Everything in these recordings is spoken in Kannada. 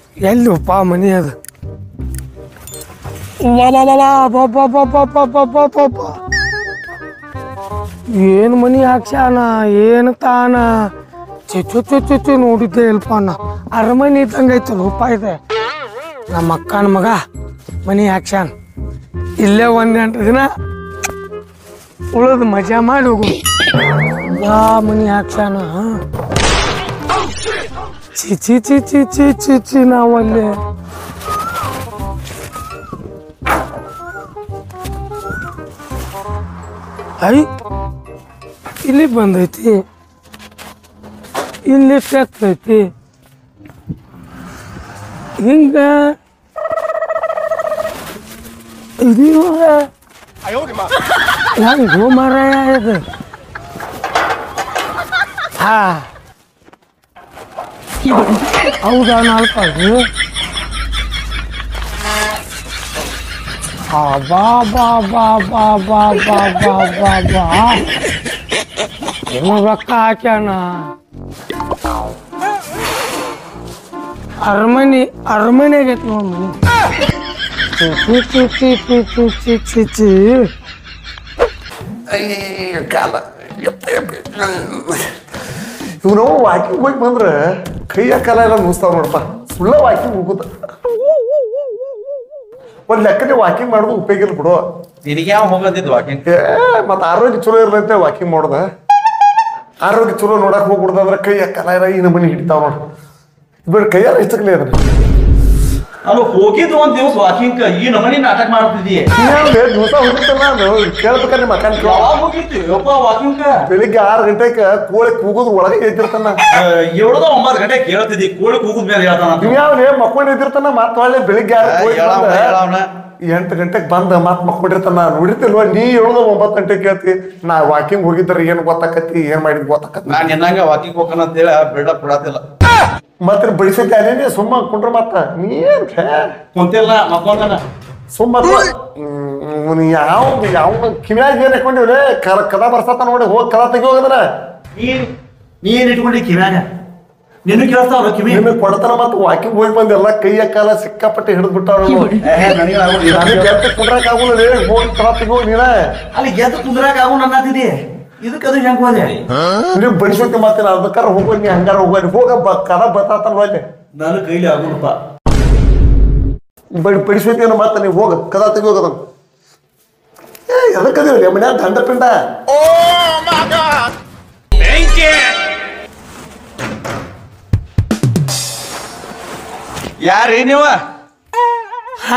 ಎಲ್ಲಿಪ್ಪ ಮನಿ ಅದು ಏನು ಮನಿ ಹಾಕ್ಸ್ಯಾನ ಏನು ತಾನ ಚುಚ್ಚು ಚುಚ್ಚು ಚುಚ್ಚು ನೋಡಿದ್ದೆ ಇಲ್ಪ ನಾ ಅರಮನೆ ಇದ್ದಂಗೆ ಐತಲ್ಲ ಉಪ್ಪ ಇದೆ ನಮ್ಮ ಅಕ್ಕನ ಮಗ ಮನಿ ಹಾಕ್ಸ್ಯಾನ ಇಲ್ಲೇ ಒಂದ್ ಎಂಟು ದಿನ ಉಳಿದು ಮಜಾ ಮಾಡಿ ಹೋಗು ಯಾ ಮನಿ ಹಾಕ್ಸ್ಯಾನ ಚಿ ಚಿ ಚಿ ಚಿ ಚಿ ಚಿ ಚಿ ನಾವಲ್ಲಿ ಐ ಇಲ್ಲಿ ಬಂದೈತಿ ಇಲ್ಲಿ ಐತಿ ಹಿಂಗ ಇದು ಹೆಂಗೋ ಮಾರಾಯ ಇದು ಹಾ ಹೌದಾ ನಾಲ್ಕು ಅದು ಆ ಬಾ ಬಾ ಬಾ ಬಾ ಬಾ ಬಾ ಬಾ ಬಾ ಬಾ ಏನು ರೊಕ್ಕ ಹಾಕ್ಯಾನ ಅರಮನೆ ಅರಮನೆ ಆಗೈತೆ ನೋಡ್ ಮನೆ ಚಿ ಚಿ ಚಿ ಚಿ ಚಿ ಚಿ ಚಿ ಚಿ ಕಾಲ ಇವನು ವಾಕಿಂಗ್ ಹೋಗಿ ಬಂದ್ರೆ ಕೈಯ ಕಾಲ ಎಲ್ಲ ನುಸ್ತಾವ ನೋಡಪ್ಪ ಸುಳ್ಳ ವಾಕಿಂಗ್ ಹೋಗುತ್ತ ಒಂದ್ ಲೆಕ್ಕನೆ ವಾಕಿಂಗ್ ಮಾಡೋದು ಉಪಯೋಗ ಇಲ್ಲ ಬಿಡು ನಿನಗೆ ಯಾವ ಹೋಗೋದಿದ್ದು ವಾಕಿಂಗ್ ಏ ಮತ್ತ ಆರೋಗ್ಯ ಚಲೋ ಇರ್ಲಂತೆ ವಾಕಿಂಗ್ ಮಾಡೋದ ಆರೋಗ್ಯ ಚಲೋ ನೋಡಕ್ ಹೋಗ್ಬಿಡ್ದಂದ್ರೆ ಕೈಯ ಕಾಲ ಎಲ್ಲ ಈ ನಮನಿ ಹಿಡಿತಾವ ನೋಡು ಬಿಡ್ ಕೈಯಾರ ಇಷ್ಟಕ್ಲೇ ಅದನ್ನ ಅಲ್ಲ ಹೋಗಿದ್ದು ಒಂದ್ ದಿವಸ ವಾಕಿಂಗ್ ಈ ನಮನಿ ನಾಟಕ ಮಾಡ್ತಿದ್ದೀಯ ದಿವಸ ಹೋಗಿರ್ತಲ್ಲ ನಾನು ಕೇಳ್ಬೇಕಾದ್ರೆ ನಿಮ್ಮ ಅಕ್ಕನ ಕೇಳು. ಯಾವಾಗ ಹೋಗಿತ್ತು ಯಪ್ಪ ವಾಕಿಂಗ್ ಬೆಳಿಗ್ಗೆ ಆರು ಗಂಟೆಗೆ ಕೋಳಿ ಕೂಗೋದು ಒಳಗೆ ಎದ್ದಿರ್ತಾನ ಏಳದ ಒಂಬತ್ತು ಗಂಟೆ ಕೇಳ್ತಿದ್ದಿ ಕೋಳಿ ಕೂಗುದ್ ಮೇಲೆ ಹೇಳ್ತಾನ ನೀವ್ ಯಾವನೇ ಮಕ್ಕೊಂಡು ಎದ್ದಿರ್ತಾನ ಮತ್ತ ಒಳ್ಳೆ ಬೆಳಿಗ್ಗೆ ಆರು ಕೋಳಿ ಹೇಳವ್ನ, ಬಂದ ಹೇಳವ್ನ. ಎಂಟು ಗಂಟೆಗೆ ಬಂದ ಮತ್ ಮಕ್ಕೊಂಡಿರ್ತಾನ ನೋಡಿರ್ತಿಲ್ವ ನೀ ಹೇಳೋದು ಒಂಬತ್ತು ಗಂಟೆಗೆ ಕೇಳ್ತಿ ನಾ ವಾಕಿಂಗ್ ಹೋಗಿದ್ರೆ ಏನ್ ಗೊತ್ತಾಕತಿ ಏನ್ ಮಾಡಿದ್ ಗೊತ್ತಾಕತಿ ನಾನ್ ನಿನ್ನಂಗ ವಾಕಿಂಗ್ ಹೋಗೋಣ ಅಂತ ಹೇಳಿ ಬಿಲ್ಡಪ್ ಬಿಡತ್ತಿಲ್ಲ ಮತ್ತೆ ಬಡಿಸಿದ್ದೆ ಅದೇನೆ ಸುಮ್ಮ ಕುಂಡ್ರ ಮತ್ತ ನೀ ಏನ್ ಛೇ? ಕುಂತಿಲ್ಲ ಮಕ್ಕೊಂಡನ ಸುಮ್ಮ ಹ್ಮ್, ನೀ ಯಾವ ಯಾವ ಕಿವ್ಯಾಗ ಏನ್ ಹಾಕೊಂಡಿವ್ರೆ ಕದ ಕದ ಬರ್ಸತ್ತ ನೋಡಿ ಹೋಗಿ ಕದ ತೆಗಿ ಹೋಗದ್ರ ನೀ ನೀ ಏನ್ ಇಟ್ಕೊಂಡಿ ಕಿವ್ಯಾಗ ನಿನ್ನ ಕೇಳಿಸ್ತಾವ ಕಿವಿ ನಿಮಗೆ ಕೊಡತನ ಮತ್ತ ವಾಕಿಂಗ್ ಹೋಗಿ ಬಂದ ಎಲ್ಲ ಕೈಯ ಕಾಲ ಸಿಕ್ಕಾಪಟ್ಟೆ ಹಿಡಿದು ಬಿಟ್ಟಾವ ಏ, ನನಗೆ ಆಗೋದಿಲ್ಲ. ನನಗೆ ಎದ್ದು ಕುಂಡ್ರಕ್ ಆಗುಲ್ಲ ಹೋಗಿ ಕದ ತೆಗಿ ಹೋಗಿ ನೀನ ಅಲ್ಲಿ ಗೆದ್ದು ಕುಂದ್ರಾಕ ಆಗು ನನ್ನ ಅಂತಿದಿ ಇದಕ್ಕೆ ಅದು ಹೆಂಗ್ ಹೋದೆ ನೀವು ಬಡಿಸೋಕೆ ಮತ್ತೆ ನಾನು ಅದಕ್ಕಾರ ಹೋಗೋ ನೀ ಹಂಗಾರ ಹೋಗೋರಿ ಹೋಗ ಬ ಕದ ಬತ್ತಾತಲ್ವ ಅಲ್ಲಿ ನನ್ನ ಕೈಲಿ ಆಗುಣಪ್ಪ ಬಡಿ ಬಡಿಸೋತೇನು ಮತ್ತೆ ನೀವು ಹೋಗ ಕದ ತೆಗಿ ಹೋಗದ ಏ ಎದಕ್ಕದೀವಿ ಮನ್ಯಾಗ ದಂಡ ಪಿಂಡ ಯಾರೇ ನೀವ ಹಾ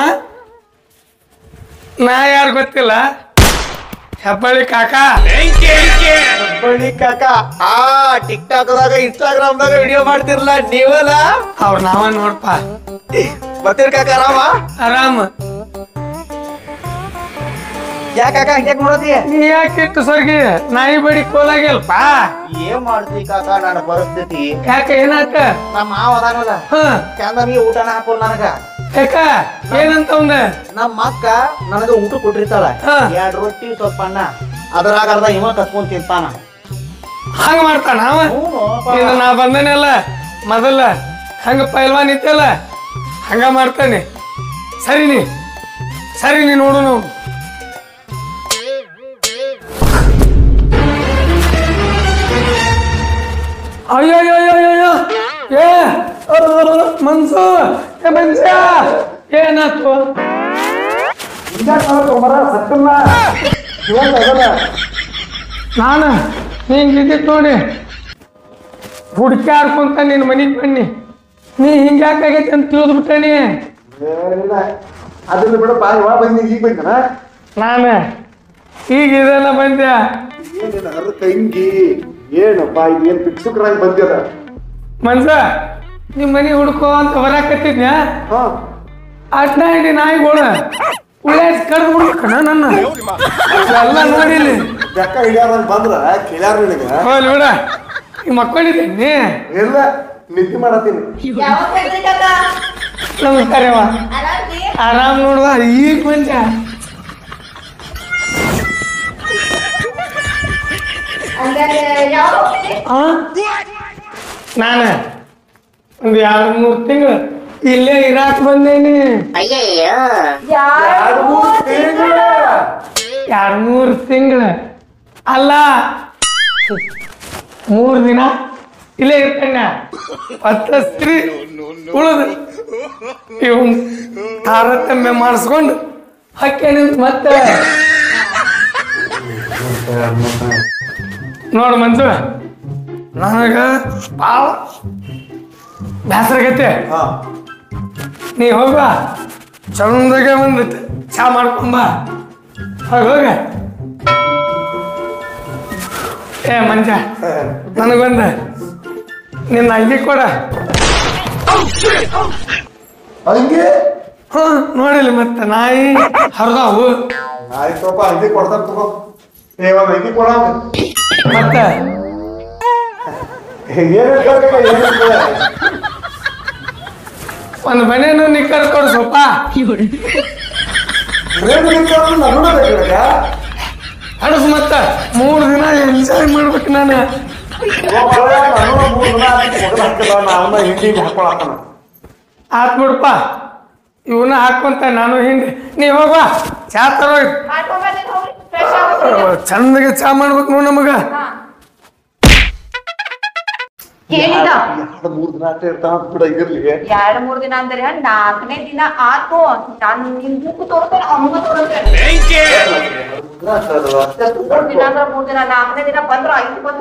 ನಾ ಯಾರು ಗೊತ್ತಿಲ್ಲ ಹೆಬ್ಬಳ್ಳಿ ಕಾಕಾ ಬಳ್ಳಿ ಕಾಕ ಆ ಟಿಕ್ ಟಾಕ್ ದಾಗ ಇನ್ಸ್ಟಾಗ್ರಾಮ್ ದಾಗ ವಿಡಿಯೋ ಮಾಡ್ತಿರ್ಲ ನೀವಲ್ಲ ಅವ್ರ ನಾವ ನೋಡ್ಪ ಬರ್ತೀರಿ ಕಾಕ ಆರಾಮ ಆರಾಮ ಯಾಕ ಕಾಕ ಹಂಗ್ಯಾಕ್ ನೋಡತಿ ನೀ ಯಾಕಿಟ್ಟು ಸರ್ಗಿ ನಾಯಿ ಬಡಿ ಕೋಲಾಗಿಲ್ಪ ಏನ್ ಮಾಡ್ತಿ ಕಾಕ ನನ್ನ ಪರಿಸ್ಥಿತಿ ಯಾಕ ಏನಾತ ನಮ್ಮ ಮಾವ ಅದಾನಲ್ಲ ಹ ಚಂದನಿಗೆ ಊಟನ ಹಾಕೋಲ್ ನನಗ ಯಾಕ ಏನಂತ ಅವಂದ ನಮ್ಮ ಅಕ್ಕ ನನಗ ಊಟ ಕೊಟ್ಟಿರ್ತಾಳ ಹಾ. ಎರಡ್ ರೊಟ್ಟಿ ಸ್ವಲ್ಪ ಅನ್ನ ಅದ್ರಾಗ ಅರ್ಧ ಇವ ಕತ್ಕೊಂಡ್ ತಿಂತಾನ ಹಂಗ ಮಾಡ್ತಾನ ಅವ ಇನ್ನು ನಾ ಬಂದನೆಲ್ಲ ಮೊದಲ ಹಂಗ ಪೈಲ್ವಾನ್ ಇತ್ತಲ್ಲ ಹಂಗ ಮಾಡ್ತಾನೆ ಸರಿ ನೀ ಸರಿ ನೀ ನೋಡು ನಾವು ಅಯ್ಯೋ ಅಯ್ಯೋ ಅಯ್ಯೋ ಅಯ್ಯೋ ಏ ಮನ್ಸು ಏ ಮನ್ಸ ಏನಾಯ್ತು ನಾನು ಹಿಂಗಿದ್ದಿತ್ತು ನೋಡಿ ಹುಡ್ಕ್ಯಾಡ್ಕೊಂತ ನಿನ್ನ ಮನೆಗೆ ಬನ್ನಿ ನೀ ಹಿಂಗ್ಯಾಕಾಗೈತೆ ಅಂತ ತಿಳಿದ್ಬಿಟ್ಟಣಿ ಅದನ್ನ ಬಿಡಪ್ಪ ಇವಾಗ ಬಂದಿ ಈಗ ಬಂದನ ನಾನು ಈಗ ಇದೆಲ್ಲ ಬಂದೆ ಏನಿಲ್ಲ ಅದ್ರ ತಂಗಿ ಏನಪ್ಪ ಇದೇನ್ ಭಿಕ್ಷುಕರಾಗಿ ಬಂದಿರ ಮನ್ಸ ನಿಮ್ಮ ಮನೆ ಹುಡ್ಕೋ ಅಂತ ಹೊರಕತ್ತಿದ್ನ್ಯಾ ಹಾ ಅಡ್ಡ ಹಿಡಿ ನಾಯಿಗಳು ಉಳ್ಳಾಸ್ ಕಡ್ದು ಬಿಡ್ಬೇಕಣ ನನ್ನ ಎಲ್ಲ ನೋಡಿಲಿ ಬೆಕ್ಕ ಹಿಡಿಯಾರ ಬಂದ್ರ ಕೇಳ್ಯಾರ ನಿನಗ ಹೋಗ್ಲಿ ಬಿಡ ಈಗ ಮಕ್ಕೊಂಡಿದ್ದೀನಿ ಇಲ್ಲ ನಿದ್ದೆ ಮಾಡತ್ತೀನಿ ಯಾವಾಗ ಬರ್ತೀರಿ ಕಾಕ ನಮಸ್ಕಾರವ ಆರಾಮ್ರಿ ಆರಾಮ್ ನೋಡುವ ಈಗ ಬಂದ ಹಂಗಾರೆ ಯಾವಾಗ ಹೋಗ್ತೀರಿ ಆ ನಾನು ಒಂದು ಎರಡು ಮೂರು ತಿಂಗಳು ಇಲ್ಲೇ ಇರಾಕ್ ಬಂದೇನಿ ಎರಡು ಮೂರು ತಿಂಗಳು. ಎರಡ್ ಮೂರ್ ತಿಂಗಳ ಅಲ್ಲ ಮೂರ್ ದಿನ ಇಲ್ಲೇ ಇರ್ತೇನೆ ಪತ್ತಸ್ತ್ರಿ ಉಳಿದು ಇವ್ ತಾರತಮ್ಯ ಮಾಡಿಸ್ಕೊಂಡು ಹಕ್ಕೇನಿ ಮತ್ತೆ ನೋಡು ಮಂಜು ನನಗ ಭಾಳ ಬೇಸರಾಗೈತೆ ಹಾ ನೀ ಹೋಗ ಚಂದಾಗ ಒಂದು ಚಾ ಮಾಡ್ಕೊಂಬ ಹೋಗ ಹೋಗ ಏ ಮಂಜ ನನಗೊಂದ ನಿನ್ನ ಅಂಗಿ ಕೊಡ ಹಂಗೆ ಹ್ಞೂ ನೋಡಿಲ್ಲ ಮತ್ತೆ ನಾಯಿ ಹರಿದಾವು ಆಯ್ತಪ್ಪ ಹಂಗೆ ಕೊಡ್ತಾರ ತಗೋ ಏ ಒಂದ್ ಹಂಗೆ ಕೊಡ ಮತ್ತೆ ಏನ್ ಹೇಳ್ಬೇಕು ಏನ್ ಹೇಳ್ಬೇಕು? ಒಂದು ಮನೇನು ನಿಕ್ಕರ್ ಕೊಡು ಸ್ವಲ್ಪ ರೇಣು ನಿಂತ್ಕೊಂಡು ನಗುನ ಬೇಕು ಇವಾಗ. ಅಡಸ್ ಮತ್ತೆ ಮೂರು ದಿನ ಎಂಜಾಯ್ ಮಾಡ್ಬೇಕು ನಾನು ಒಬ್ಬ ನಾನು ಮೂರ್ ದಿನ ಆಯ್ತು ಮೊದಲು ಹಾಕಿಲ್ಲ, ನಾವ್ನ ಹಿಂಡಿಗೆ ಹಾಕೊಳತ್ತಾನ. ಆತ್ ಬಿಡಪ್ಪ ಇವನ್ನ ಹಾಕೊಂತ ನಾನು ಹಿಂದೆ ನೀ ಹೋಗುವ ಚಾ ತರೋ ಮಾಡ್ಕೊಂಡ್ ಬರ್ತೀನಿ ಹೋಗ್ರಿ ಫ್ರೆಶ್ ಆಗೋದ್ರಿ ಚಂದಗೆ ಚಾ ಮಾಡ್ಬೇಕು ನೋಡು ನಮಗ ಕೇಳಿದ ಎರಡು ಮೂರ್ ದಿನ ಅಷ್ಟೇ ಇರ್ತಾನ ಅಂತ ಬಿಡ ಇರ್ಲಿ ಎರಡ್ ಮೂರ್ ದಿನ ಅಂದ್ರೆ ನಾಲ್ಕನೇ ದಿನ ಆತು ನಾನ್ ನಿನ್ ಬುಕ್ ತೋರ್ತೇನೆ ಅಮ್ಮ ತೋರ್ತೇನೆ ಮೂರ್ ದಿನ ಅಂದ್ರ ಮೂರ್ ದಿನ ನಾಲ್ಕನೇ ದಿನ ಬಂದ್ರ ಐದು ಬಂದು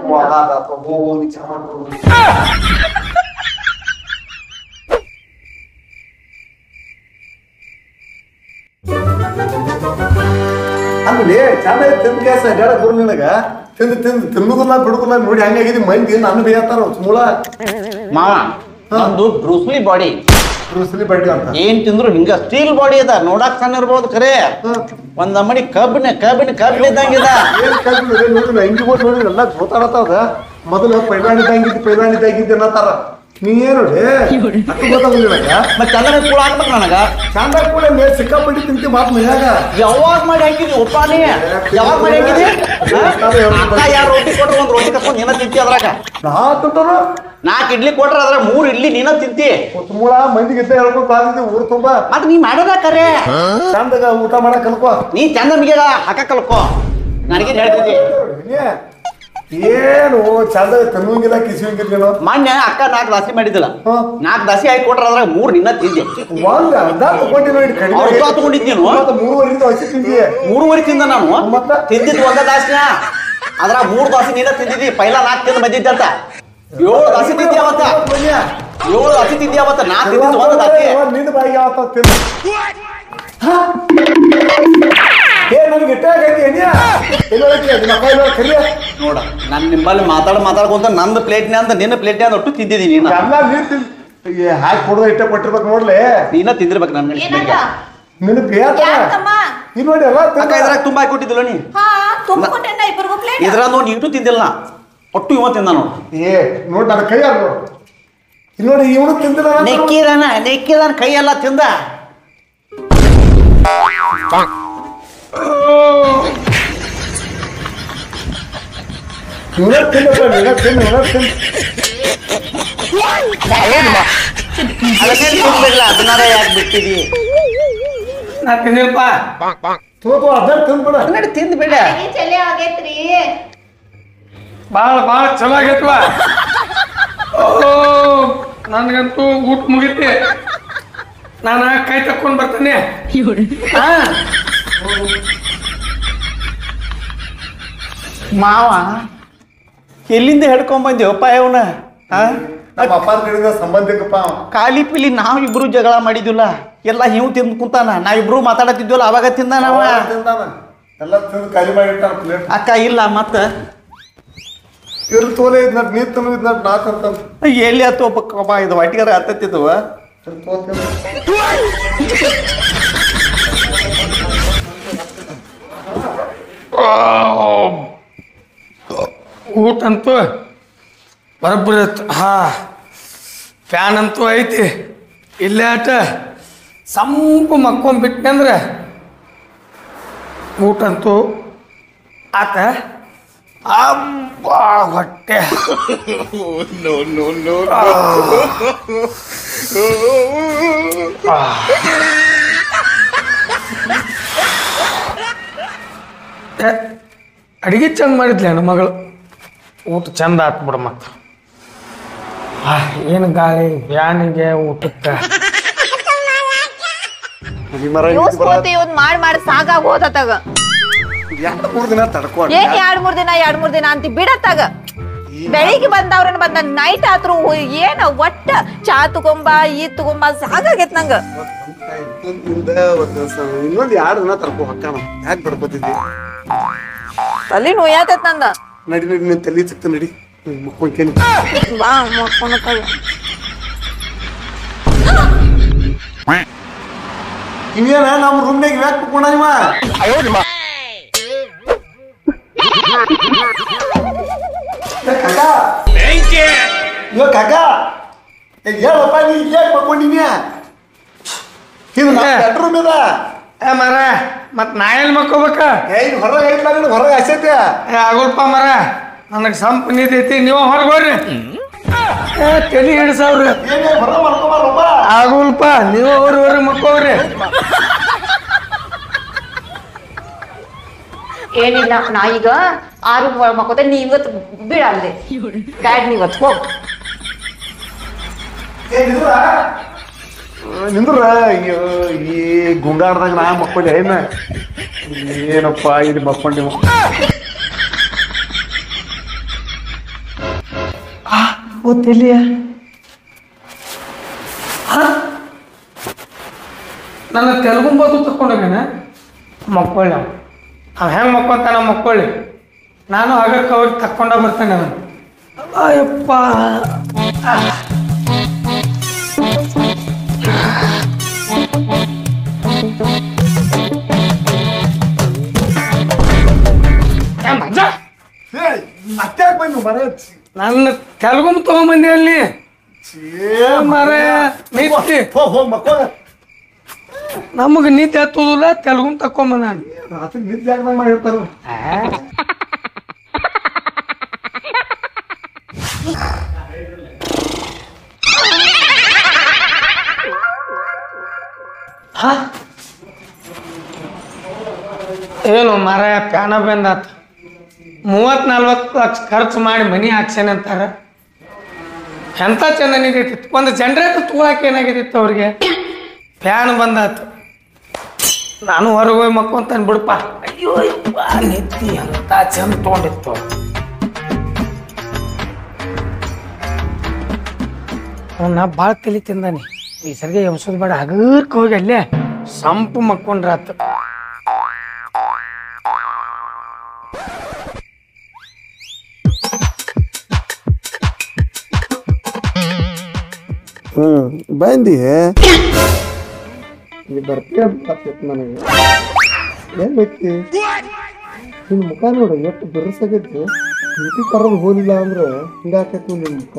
ಆಮೇಲೆ ಚಂದ ತಿಂದ ಗ್ಯಾಸ್ ಅಡ್ಯಾಡ ಬರು ನಿನಗ ತಿಂದು ತಿಂದು ತಿನ್ನುದಿಲ್ಲ ಬಿಡುದಿಲ್ಲ ನೋಡಿ ಹಂಗಾಗಿದಿ ಮಂದಿ ನನ್ನ ಬೇಯತ್ತಾರ ಮೂಳ ಮಾವ ನಂದು ಬ್ರೂಸ್ಲಿ ಬಾಡಿ ಬ್ರೂಸ್ಲಿ ಬಡ್ಡಿ ಅಂತ ಏನ್ ತಿಂದ್ರು ಹಿಂಗ ಸ್ಟೀಲ್ ಬಾಡಿ ಅದ ನೋಡಾಕ್ ಸಣ್ಣ ಇರ್ಬೋದು ಖರೆ ಒಂದ್ ನಮ್ಮನಿ ಕಬ್ಬಿನ ಕಬ್ಬಿನ ಕಬ್ಬಿನ ಇದ್ದಂಗಿದ ಏನ್ ಕಲ್ಬಿಡು ನೋಡಿ ಹೆಂಗಿ ಹೋಗಿ ನೋಡಿ ಎಲ್ಲ ಜೋತಾಡತ್ತದ ಮೊದಲು ಪೈಲಾಣಿ ಇದ್ದಂಗಿದ್ದು ಪೈಲಾಣಿ ಇದ್ದಂಗಿದ್ದು ಅನ್ನತ್ತಾರ ನೀ ಏನು ಅಷ್ಟು ಗೊತ್ತಾಗಲ್ಲ ನಿನಗ ಮತ್ ಚಂದನ ಕೂಡ ಹಾಕ್ಬೇಕು ನನಗ ಚಂದ ಕೂಡ ಮೇ ಸಿಕ್ಕಾಪಟ್ಟಿ ತಿಂತಿ ಮಾತು ಮನ್ಯಾಗ ಯಾವಾಗ ಮಾಡಿ ಹಾಕಿದಿ ಉಪ್ಪ ನೀ ಯಾವಾಗ ಮಾಡಿ ಹಾಕಿದಿ ಅಕ್ಕ ಯಾರು ರೊಟ್ಟಿ ಕೊಟ್ರ ಒಂದ್ ರೊಟ್ಟಿ ಕಸ್ಕೊಂಡ್ ನೀನ ತಿಂತಿ ಅದ್ರಾಗ ನಾ ತಿಂತಾನ ನಾಲ್ಕು ಇಡ್ಲಿ ಕೊಟ್ರ ಅದ್ರ ಮೂರ್ ಇಡ್ಲಿ ನೀನ ತಿಂತಿ ಮುಳ ಮಂದಿಗೆ ಇದ್ದ ಹೇಳ್ಕೊಂಡು ಕಾದಿದ್ದೆ ಊರು ತುಂಬಾ ಮತ್ ನೀ ಮಾಡೋದ ಕರೆ ಚಂದಾಗ ಊಟ ಮಾಡಕ್ ಕಲ್ಕೋ ನೀ ಚಂದ ಮಿಗೆ ಹಾಕ ಕಲ್ಕೋ ನನಗೇನ್ ಹೇಳ್ತಿದ್ದಿ ಏ, ಏನು ಚಂದ ತಿನ್ನುವಂಗಿಲ್ಲ ಕಿಸುವಂಗಿಲ್ಲ ನೀನು ಮೊನ್ನೆ ಅಕ್ಕ ನಾಲ್ಕು ದಾಸಿ ಮಾಡಿದ್ದಿಲ್ಲ ಹಾ. ನಾಲ್ಕು ದಾಸಿ ಹಾಕಿ ಕೊಟ್ರ ಅದ್ರಾಗ ಮೂರ್ ನಿನ್ನ ತಿಂದೆ ಒಂದ್ ಅರ್ಧ ತಗೊಂಡಿ ನೋಡಿ ಕಡಿಮೆ ಅರ್ಧ ತಗೊಂಡಿದ್ ನೀನು? ಮತ್ತೆ ಮೂರುವರೆಯಿಂದ ಹಸಿ ತಿಂದಿ ಮೂರುವರೆ ತಿಂದ ನಾನು ಮತ್ತ? ತಿಂದಿದ್ ಒಂದ ದಾಸಿನ ಅದ್ರ ಮೂರ್ ದಾಸಿ ನೀನ ತಿಂದಿದ್ದಿ ಪೈಲ ನಾಲ್ಕು ತಿಂದು ಬಂದಿದ್ದೆ ಅಂತ ಏಳು ದಾಸಿ ತಿಂದಿ ಅವತ್ತ ಬನ್ನಿ. ಏಳು ದಾಸಿ ತಿಂದಿ ಅವತ್ತ ನಾ ತಿಂದಿದ್ದು ಒಂದ ದಾಸಿ ಒಂದ್ ನಿಂದ ಬಾಯಿಗೆ ಯಾವತ್ತ ತಿನ್ನು ಹಾ? ಏ ನನಗೆ ಇಟ್ಟಾಗೈತಿ ಏನ್ಯಾ ಎಲ್ಲೋಳಕ್ಕೆ ನಿಮ್ಮ ಅಕ್ಕ ಎಲ್ಲೋ ಕರಿಯ ನೋಡ ನಾನ್ ನಿಮ್ಮಲ್ಲಿ ಮಾತಾಡ ಮಾತಾಡ್ಕೊಂತ ನಂದು ಪ್ಲೇಟ್ನ ಅಂತ ನಿನ್ನ ಪ್ಲೇಟ್ನ ಒಟ್ಟು ತಿಂದಿದ್ದೀನಿ ನೀನ ಎಲ್ಲ ನೀರ್ ತಿನ್ ಏ, ಹಾಕಿ ಕೊಡೋದ ಇಟ್ಟ ಕೊಟ್ಟಿರ್ಬೇಕು ನೋಡ್ಲಿ ನೀನ ತಿಂದಿರ್ಬೇಕು ನನ್ನ ಏನಂತ ನಿನ್ನ ಬೇತಾನ ಯಾಕಮ್ಮ ಇಲ್ಲಿ ನೋಡಿ ಎಲ್ಲ ಅಕ್ಕ ಇದ್ರಾಗ ತುಂಬಾ ಹಾಕಿ ಕೊಟ್ಟಿದ್ದಿಲ್ಲ ನೀ ಹಾ ತುಂಬಿಕೊಟ್ಟೆನ ಇಬ್ಬರಿಗೂ ಪ್ಲೇಟ್ ಇದ್ರಾಗ ನೋಡಿ ಇಟ್ಟು ತಿಂದಿಲ್ಲ ನಾ. ಒಟ್ಟು ಇವ ತಿಂದ ನೋಡು ಏ ನೋಡಿ ನನ್ನ ಕೈ ನೋಡು ಇಲ್ಲಿ ನೋಡಿ ಇವನು ತಿಂದಿಲ್ಲ ನಾನು. ನೆಕ್ಕಿದನ ನೆಕ್ಕಿದನ ಕೈ ಎಲ್ಲ ತಿಂದ ಇವನೇ ತಿನ್ನಪ್ಪ ನೀನೇ ತಿನ್ನು ಇವನೇ ತಿನ್ನು ಅದಕ್ಕೆ ತಿಂದಿಲ್ಲ ಅದನ್ನಾರ ಯಾಕೆ ಬಿಟ್ಟಿದಿ ನಾ ತಿಂದಿಲ್ಪ ತೋ ತೋ ಅದನ್ನ ತಿಂದ್ಬಿಡ ನಡಿ ತಿಂದ್ಬೇಡ ಅಡಿಗೆ ಚಲೆ ಆಗೈತ್ರಿ ಭಾಳ ಭಾಳ ಚಲೋ ಆಗೈತ್ವ ಓ ನನಗಂತೂ ಊಟ ಮುಗಿತಿ ನಾನು ಕೈ ತಕ್ಕೊಂಡ್ ಬರ್ತಾನೆ ಹಾ ಮಾವ ಎಲ್ಲಿಂದ ಹಿಡ್ಕೊಂಡ್ ಬಂದಿವಪ್ಪ ಇವನ ನಮ್ಮ ಅಪ್ಪನ ಕಡೆಯಿಂದ ಸಂಬಂಧಿಕಪ್ಪ ಅವ. ಖಾಲಿ ಪಿಲಿ ನಾವ್ ಇಬ್ರು ಜಗಳ ಮಾಡಿದ್ವಿಲ್ಲ ಎಲ್ಲ ಹಿವ್ ತಿಂದ್ ಕುಂತಾನ ನಾವಿಬ್ರು ಮಾತಾಡತಿದ್ವಲ್ಲ ಅವಾಗ ತಿಂದ ನಾವ ಅವ ತಿಂದಾನ. ಎಲ್ಲ ತಿಂದು ಖಾಲಿ ಮಾಡಿಟ್ಟಾನ ಪ್ಲೇಟ್ ಅಕ್ಕ ಇಲ್ಲ ಮತ್ತ ಇವ್ರು ತೋಲೆ ಇದ್ನ ನೀ ತಿನ್ನು ಇದ್ನ ನಾ ತಿಂತಾನ ಎಲ್ಲಿ ಹತ್ತು ಒಬ್ಬ ಇದು ಒಟ್ಟಿಗಾರ ಹತ್ತತ್ತಿದ್ವ ಇವ್ರು ತೋ ತಿನ್ನು. ಊಟ ಅಂತೂ ಬರೋಬ್ಬರಿ ಇತ್ತು ಹಾ ಫ್ಯಾನ್ ಅಂತೂ ಐತಿ ಇಲ್ಲೇ ಆಟ ಸಂಪು ಮಕ್ಕೊಂಬಿಟ್ನೆ ಅಂದ್ರೆ ಊಟ ಅಂತೂ ಆತ ಅಬ್ಬಾ ಹೊಟ್ಟೆ ಏ, ಅಡಿಗೆ ಚಂದ ಮಾಡಿದ್ಲೆ ನನ್ನ ಮಗಳು ಊಟ ಚಂದ ಆತ್ ಬಿಡ ಮತ್ತ ಏನು ಗಾಳಿ ಬ್ಯಾನಿಗೆ ಊಟಕ್ಕೆ ಮನಿ ಮರ ಯೂಸ್ ಕೋತಿ ಇವತ್ ಮಾಡ್ ಮಾಡಿ ಸಾಕಾಗ್ ಹೋದತ್ತಾಗ ಎರಡು ಮೂರು ದಿನ ತಡ್ಕೊಂಡು ಏನ್ ಎರಡ್ ಮೂರ್ ದಿನ ಎರಡ್ ಮೂರ್ ದಿನ ಅಂತಿ ಬಿಡತ್ತಾಗ ಬೆಳಿಗ್ಗೆ ಬಂದವ್ರನ್ನ ಬಂದ ನೈಟ್ ಆತ್ರು ಏನ ಒಟ್ಟ ಚಾ ತಗೊಂಬ ಈ ತಗೊಂಬ ಸಾಕಾಗೈತ್ ನಂಗ ಇನ್ನೊಂದು ಎರಡು ದಿನ ತಡ್ಕೊ ಹಕ್ಕಣ ಯಾಕೆ ಬಡ್ಕೋತಿದ್ದಿ ತಲಿ ನೋಯಾತೈತ್ ನಂದ ನಡಿ ನಡಿ ನಿನ್ ತಲೆ ಸಿಕ್ತ ನಡಿ ಮುಕ್ಕೊಂಕೇನಿ ಬಾ ಮಕ್ಕೊಂಡತ್ತಾಗ ಇವೇನ ನಮ್ಮ ರೂಮ್ನಾಗ ಯಾಕೆ ಕುಕ್ಕೊಂಡ ಇವ ಏ ಕಾಕ ಇವ ಕಾಕ ಏ, ಹೇಳಪ್ಪ ನೀ ಯಾಕೆ ಮಕ್ಕೊಂಡಿನಿ ಇದು ನಮ್ಮ ಏ. ಬೆಡ್ರೂಮ್ ಇದ ಏ ಮರ ಮತ್ ನಾ ಎಲ್ಲಿ ಮಕ್ಕೋಬೇಕ ಏ ಇದು ಹೊರಗೆ ಐತ್ಲ ನೀನು ಹೊರಗೆ ಹಸೈತೆ ಏ ಆಗೋಲ್ಪ ಮರ ನನಗೆ ಸಂಪ್ ನಿಂತೈತಿ ನೀವು ಹೊರಗೋರಿ ಏ ತಲೆ ಹಿಡ್ಸವ್ರಿ ಏನೇ ಹೊರ ಮಾಡ್ಕೊಬಾರಪ್ಪ ಆಗೋಲ್ಪ ನೀವು ಅವ್ರ ಹೊರ ಮಕ್ಕೋವ್ರಿ ಏನಿಲ್ಲ ನಾ ಈಗ ಆರು ಮಕ್ಕೋತ ನೀ ಇವತ್ತು ಬಿಡಲ್ದೆ ಡ್ಯಾಡ್ ನೀ ಇವತ್ತು ಹೋಗ್ ಏ ನಿಂದ್ರ ನಿಂದ್ರ ಅಯ್ಯೋ ಈ ಗುಂಗಾಡ್ದಾಗ ನಾ ಮಕ್ಕೊಂಡೆ ಏನ ಏನಪ್ಪ ಇದು ಮಕ್ಕೊಂಡಿವ ಗೊತ್ತಿಲ್ಲ ನನ್ನ ತೆಲುಗು ಬದು ತಕೊಂಡೋಗೇನ ಮಕ್ಕೊಳ್ಳಿ ಅವ ಅವ ಹೆಂಗೆ ಮಕ್ಕೊಂತಾನ ಮಕ್ಕೊಳ್ಳಿ ನಾನು ಆಗಕ್ಕೆ ಅವ್ರಿಗೆ ತಕ್ಕೊಂಡ ಬರ್ತೇನೆ ಅವನು ಅಯ್ಯಪ್ಪ ಏ ಮಜ್ಜ, ಮತ್ತೆ ಬಂದು ಮರ ನನ್ನ ತೆಲುಗು ತಗೊಂಬಂದಿ ಅಲ್ಲಿ ಏ ಮರ ನಿತ್ತಿ ಹೋಗ್ ಹೋಗ್ ಮಕ್ಕಳ ನಮಗೆ ನಿದ್ದೆ ಹತ್ತುದಿಲ್ಲ ತೆಲುಗು ತಕೊಂಬ ನಾನು ರಾತ್ರಿ ನಿದ್ದೆ ಆಗ್ದಂಗ್ ಮಾಡಿರ್ತಾರ ಏನು ಮರ ಪ್ಯಾನ ಬಂದಾತ ಮೂವತ್ ನಲ್ವತ್ತು ಲಕ್ಷ ಖರ್ಚು ಮಾಡಿ ಮನಿ ಹಾಕ್ಸೇನೆ ಅಂತಾರ ಎಂತ ಚಂದ ನಿಂತೈತಿ ಒಂದು ಜನರೇಟರ್ ತಗೊಳಕ್ ಏನಾಗಿತ್ತು ಅವ್ರಿಗೆ ಫ್ಯಾನ್ ಬಂದಾತು ನಾನು ಹೊರಗೆ ಹೋಗಿ ಮಕ್ಕೊಂತಾನೆ ಬಿಡಪ್ಪ ಅಯ್ಯೋ ಯಪ್ಪ, ನಿದ್ದಿ ಅಂತ ಚಂದ ತೊಗೊಂಡಿತ್ತು ಅವ್ನ ಭಾಳ ತಲಿ ತಿಂದಾನೆ ಈ ಸರಿಗೆ ಎಬ್ಸೋದು ಬೇಡ ಹಗರ್ಕ್ ಹೋಗಿ ಅಲ್ಲೇ ಸಂಪು ಮಕ್ಕೊಂಡ್ರಾತು ಹ್ಮ್ ಬಂದಿ ನೀ ಬರ್ತೀಯ ಅಂತ ಗೊತ್ತಿತ್ತು ನನಗೆ ಏನ್ ವ್ಯಕ್ತಿ ನಿನ್ ಮುಖ ನೋಡು ಎಷ್ಟು ಬಿರುಸಾಗೈತಿ ಬ್ಯೂಟಿ ಪಾರ್ಲರ್ ಹೋಲಿಲ್ಲ ಅಂದ್ರೆ ಹಿಂಗಾಕೈತಿ ನಿನ್ ಮುಖ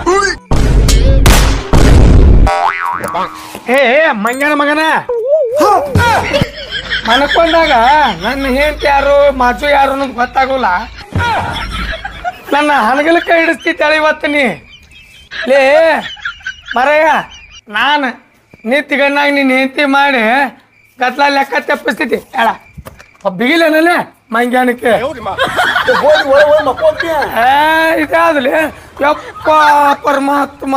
ಏ ಏ, ಮಂಗನ ಮಗನ ಮನ್ಕೊಂಡಾಗ ನನ್ನ ಹೆಂಡತಿ ಯಾರು ಮಾಚು ಯಾರು ಅನ್ನೋದು ಗೊತ್ತಾಗೋಲ್ಲ ನನ್ನ ಹಣಗಲಕ್ಕ ಹಿಡಿಸ್ತಿದ್ದಾಳೆ ಇವತ್ತು ನೀ ಲೇ ಮರಯ್ಯ ನಾನು ನಿಂತಿಗಣ್ಣಾಗ ನೀನು ಹೆಂಡತಿ ಮಾಡಿ ಗತ್ಲ ಲೆಕ್ಕ ತಪ್ಪಿಸ್ತೈತಿ ಹೇಳ ಬಿಗಿಲೇನಲ್ಲೇ ಮಂಗ್ಯಾನಕ್ಕೆ ಹೋಗಿ ಒಳಗೆ ಹೋಗಿ ಮಕ್ಕೋತೀಯ ಏ ಇದಾದ್ಲಿ ಯಪ್ಪ ಪರಮಾತ್ಮ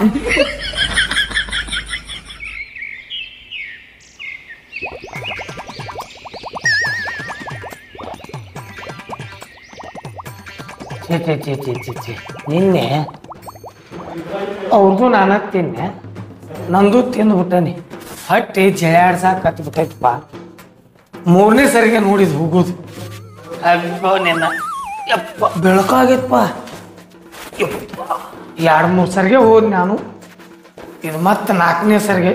ಛೀ ಛೀ ಛೀ ಛೀ ಛೀ ಛೀ ನಿನ್ನೆ ಅವ್ರದ್ದು ನಾನು ತಿನ್ನೆ ನಂದು ತಿಂದ್ಬಿಟ್ಟನಿ ಹಟ್ಟಿ ಜಳಾಡ್ಸಾಕ ಕತ್ಬಿಟ್ಟೈತಪ್ಪ ಮೂರನೇ ಸರಿಗೆ ನೋಡಿದ್ ಹೋಗೋದು ಅಯ್ಯೋ ನಿನ್ನ ಯಪ್ಪ ಬೆಳಕಾಗೈತಪ್ಪ ಯಪ್ಪ ಎರಡು ಮೂರು ಸರಿಗೆ ಹೋದ್ ನಾನು ಇದು ಮತ್ತೆ ನಾಲ್ಕನೇ ಸರಿಗೆ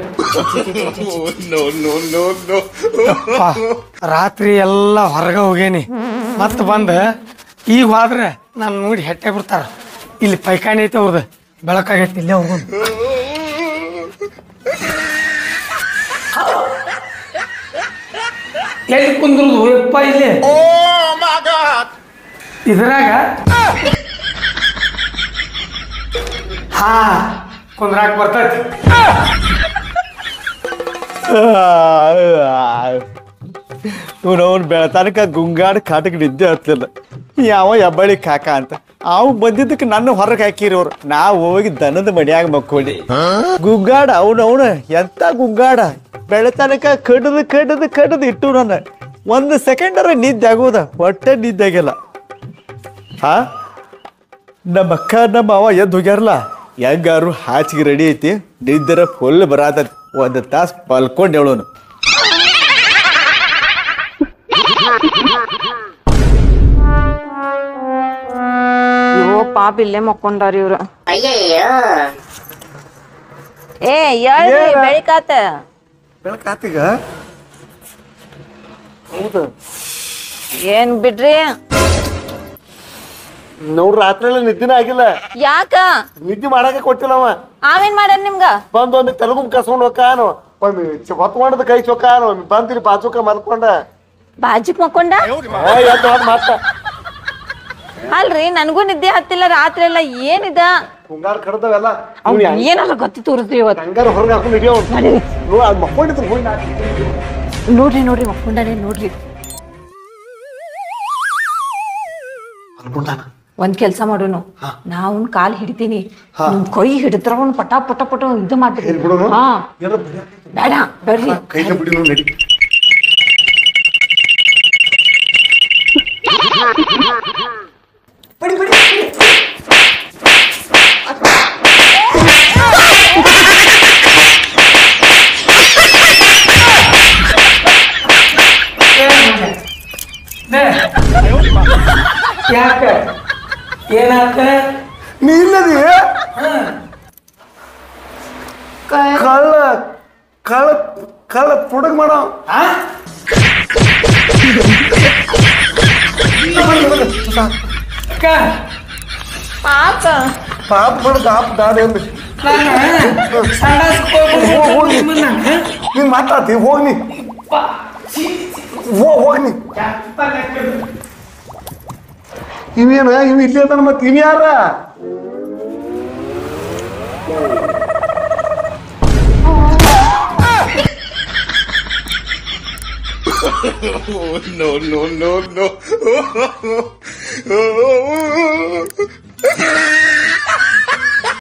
ಯಪ್ಪ, ರಾತ್ರಿ ಎಲ್ಲ ಹೊರಗೆ ಹೋಗೇನಿ ಮತ್ತೆ ಬಂದ ಈಗ ಹೋದ್ರೆ ನಾನು ನೋಡಿ ಹೆಟ್ಟೆ ಬಿಡ್ತಾರ ಇಲ್ಲಿ ಪೈಖಾನೆ ಐತೆ ಅವ್ರದ್ದು ಬೆಳಕಾಗೈತಿ ಇಲ್ಲೇ ಹೋಗೋದು ಎಲ್ಲಿ ಕುಂದ್ರುದು ಯಪ್ಪ ಇಲ್ಲಿ ಇದ್ರಾಗ ಹಾ ಕುಂದ್ರಾಕ್ ಬರ್ತೈತಿ ಇವನವನ್ ಬೆಳತನಕ ಗುಂಗಾಡ್ ಕಾಟಕ್ಕೆ ನಿದ್ದೆ ಹತ್ತಲಿಲ್ಲ ಯಾವ ಹೆಬ್ಬಳ್ಳಿ ಕಾಕ ಅಂತ ಅವ್ ಬಂದಿದ್ದಕ್ಕೆ ನನ್ನ ಹೊರಗೆ ಹಾಕಿರಿ ಅವ್ರು ನಾವು ಹೋಗಿ ದನದ ಮನ್ಯಾಗ ಮಕ್ಕೊಂಡಿ ಗುಂಗಾಡ ಅವನವನ ಎಂತ ಗುಂಗಾಡ ಬೆಳತನಕ ಕಡದು ಕಡದು ಕಡದು ಇಟ್ಟು ನನ್ನ ಒಂದು ಸೆಕೆಂಡರ ನಿದ್ದೆ ಆಗೋದ ಹೊಟ್ಟೆ ನಿದ್ದೆ ಆಗಿಲ್ಲ ಹಾ ನಮ್ಮ ಅಕ್ಕ ನಮ್ಮ ಅವ ಎದ್ದು ಹೋಗ್ಯಾರಲ್ಲ ಹೆಂಗಾರು ಹಾಚಿಗೆ ರೆಡಿ ಐತಿ ನಿದ್ದರ ಫುಲ್ ಬರಾತೈತಿ ಒಂದು ತಾಸು ಪಲ್ಕೊಂಡು ಹೇಳೋನು ಅಯ್ಯೋ ಪಾಪ ಇಲ್ಲೇ ಮಕ್ಕೊಂಡಾರ ಇವ್ರು ಏ ಹೇಳ್ರಿ ಬೆಳಿಕಾತ ಬೆಳಕಾತೀಗ ಏನ್ ಬಿಡ್ರಿ ನೋಡ್ರಿ ರಾತ್ರಿ ಎಲ್ಲ ನಿದ್ದಿನ ಆಗಿಲ್ಲ ಯಾಕ ನಿದ್ದೆ ಮಾಡಾಕ ಕೊಟ್ಟಿಲ್ಲ ಅವ ಆವೇನ್ ಮಾಡ್ಯಾನ ನಿಮ್ಗ ಬಂದ್ ಒಮ್ಮೆ ತೆಲುಗು ಕಸ್ಕೊಂಡ್ ಹೋಗಾನು ಒಮ್ಮೆ ಹೊತ್ಕೊಂಡದ ಕೈ ಚೊಕ್ಕಾನು ಒಮ್ಮೆ ಬಂದಿರಿ ಬಾಜುಕ ಮಲ್ಕೊಂಡ ಬಾಜಿಕ್ ಮಕ್ಕೊಂಡ ಏ, ಎದ್ದು ಹೋದ್ ಮತ್ತ ಅಲ್ರಿ ನನ್ಗೂ ನಿದ್ದೆ ಹತ್ತಿಲ್ಲ ರಾತ್ರಿ ಎಲ್ಲ ಏನಿದ ಮುಂಗಾರು ಕಡ್ದವೆಲ್ಲ ಅವ್ನ್ ಏನಾರ ಗೊತ್ತಿ ತೋರಿಸ್ರಿ ಇವತ್ತು ಹಂಗಾರ ಹೊರಗೆ ಹಾಕೊಂಡು ಹಿಡಿಯೋ ನೋ ಅದು ಮಕ್ಕೊಂಡಿದ್ರು ಹೋಗಿ ನೋಡ್ರಿ ನೋಡ್ರಿ ಮಕ್ಕೊಂಡಾನೆ ನೋಡ್ರಿ ಒಂದ್ ಕೆಲ್ಸ ಮಾಡೋನು ನಾ ಅವ್ನ್ ಕಾಲ್ ಹಿಡಿತೀನಿ ನಿಮ್ ಕೈ ಹಿಡಿದ್ರ ಅವ್ನ್ ಪಟ ಪಟ ಪಟ ಇದು ಮಾಡ್ತೀನಿ ಹಿಡ್ಬಿಡೋನು? ಹಾ ಬೇಡ ಬೇಡ್ರಿ ಕೈನ ಬಿಡಿ ನಡಿ ಯಾಕ ಏನಾತ ನೀ ಇಲ್ಲದಿ ಕಳ್ಳ ಕಳ್ಳ ಕಳ್ಳ ಪುಡಗ್ ಮಾಡೋ ಆ? ಅಕ್ಕ, ಪಾಪ ಪಾಪ ಬಡ ದಾಪ ದಾಡಿ ಅಂದ್ ನಾನು ಸಂಡಾಸ್ಕ್ ಹೋಗ್ಬಿಟ್ಟು ಹೋಗಿ. ನಿಮ್ಮನ್ನ, ನೀನ್ ಮಾತಾಡ್ತಿ ಹೋಗ್ ನೀ ಪಾ, ಛೀ, ಹೋ ಹೋಗ್ ನೀ ಕೆಟ್ಟ ಲೆಕ್ಕದು. ಇವೇನ ಇವ್ ಇಲ್ಲಿ ಅದಾನ ಮತ್ ಇವ್ ಯಾರ no, no, no, no.